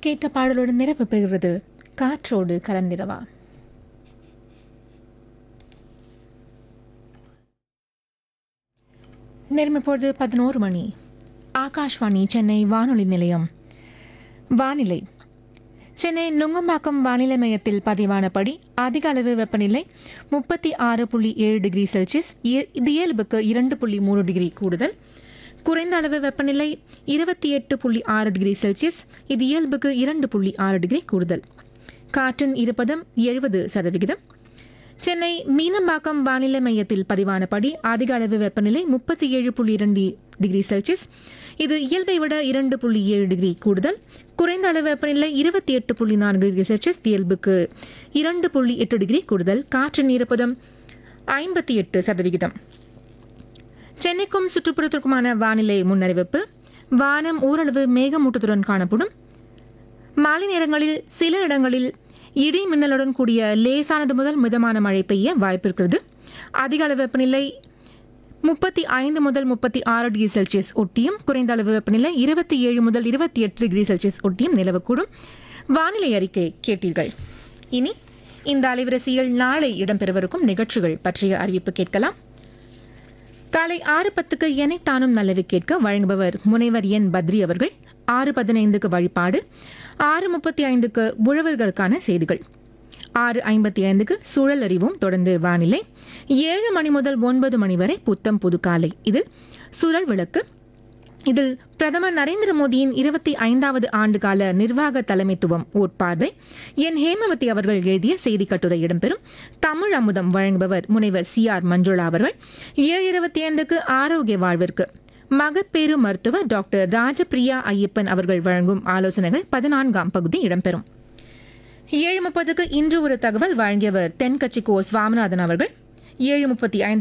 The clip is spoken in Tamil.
கேட்ட பாடலுடன் நிறைவு பெறுகிறது காற்றோடு கலந்திரவா நேரம் இப்பொழுது பதினோரு மணி ஆகாஷ்வாணி சென்னை வானொலி நிலையம் வானிலை சென்னை நுங்கம்பாக்கம் வானிலை மையத்தில் பதிவானபடி அதிக அளவு வெப்பநிலை முப்பத்தி ஆறு புள்ளி ஏழு டிகிரி செல்சியஸ் இய- இது இயல்புக்கு இரண்டு புள்ளி மூணு டிகிரி கூடுதல் குறைந்த அளவு வெப்பநிலை இருபத்தி எட்டு புள்ளி ஆறு டிகிரி செல்சியஸ் இது இயல்புக்கு இரண்டு புள்ளி ஆறு டிகிரி கூடுதல் காற்றின் இருப்பதம் எழுபது சதவிகிதம் சென்னை மீனம்பாக்கம் வானிலை மையத்தில் பதிவானபடி அதிக அளவு வெப்பநிலை முப்பத்தி ஏழு புள்ளி இரண்டு டிகிரி செல்சியஸ் இது இயல்பை விட இரண்டு புள்ளி ஏழு டிகிரி கூடுதல் குறைந்த அளவு வெப்பநிலை இருபத்தி எட்டு புள்ளி நான்கு டிகிரி செல்சியஸ் இயல்புக்கு இரண்டு புள்ளி எட்டு டிகிரி கூடுதல் காற்றின் ஈரப்பதம் ஐம்பத்தி எட்டு சதவிகிதம் சென்னைக்கும் சுற்றுப்புறத்திற்குமான வானிலை முன்னறிவிப்பு வானம் ஓரளவு மேகமூட்டத்துடன் காணப்படும் மாலை நேரங்களில் சில இடங்களில் இடி மின்னலுடன் கூடிய லேசானது முதல் மிதமான மழை பெய்ய வாய்ப்பிருக்கிறது அதிக அளவு வெப்பநிலை முப்பத்தி ஐந்து முதல் முப்பத்தி ஆறு டிகிரி செல்சியஸ் ஒட்டியும் குறைந்த அளவு வெப்பநிலை இருபத்தி ஏழு முதல் இருபத்தி எட்டு டிகிரி செல்சியஸ் ஒட்டியும் நிலவக்கூடும் வானிலை அறிக்கை கேட்டீர்கள் இனி இந்த அலைவரிசையில் நாளை இடம்பெறவிருக்கும் நிகழ்ச்சிகள் பற்றிய அறிவிப்பு கேட்கலாம் காலை ஆறு பத்துக்கு எனைத்தானும் நல்லவை கேட்க வழங்குபவர் முனைவர் என் பத்ரி அவர்கள் ஆறு பதினைந்துக்கு வழிபாடு ஆறு முப்பத்தி ஐந்துக்கு உழவர்களுக்கான செய்திகள் ஆறு ஐம்பத்தி ஐந்துக்கு சூழல் அறிவும் தொடர்ந்து வானிலை ஏழு மணி முதல் ஒன்பது மணி வரை புத்தம் புது காலை இதில் சுழல் விளக்கு இதில் பிரதமர் நரேந்திர மோடியின் இருபத்தி ஐந்தாவது ஆண்டுகால நிர்வாக தலைமைத்துவம் ஓட்பார்வை என் ஹேமவதி அவர்கள் எழுதிய செய்தி கட்டுரை இடம்பெறும் தமிழ் அமுதம் வழங்குபவர் முனைவர் சி ஆர் மஞ்சுளா அவர்கள் ஏழு இருபத்தி ஐந்துக்கு ஆரோக்கிய வாழ்விற்கு மகப்பேறு மருத்துவர் டாக்டர் ராஜபிரியா ஐயப்பன் அவர்கள் வழங்கும் ஆலோசனைகள் பதினான்காம் பகுதி இடம்பெறும் ஏழு முப்பதுக்கு இன்று ஒரு தகவல் வழங்கியவர் தென்கட்சி கோ சுவாமிநாதன் அவர்கள் ஏழு முப்பத்தி ஐந்து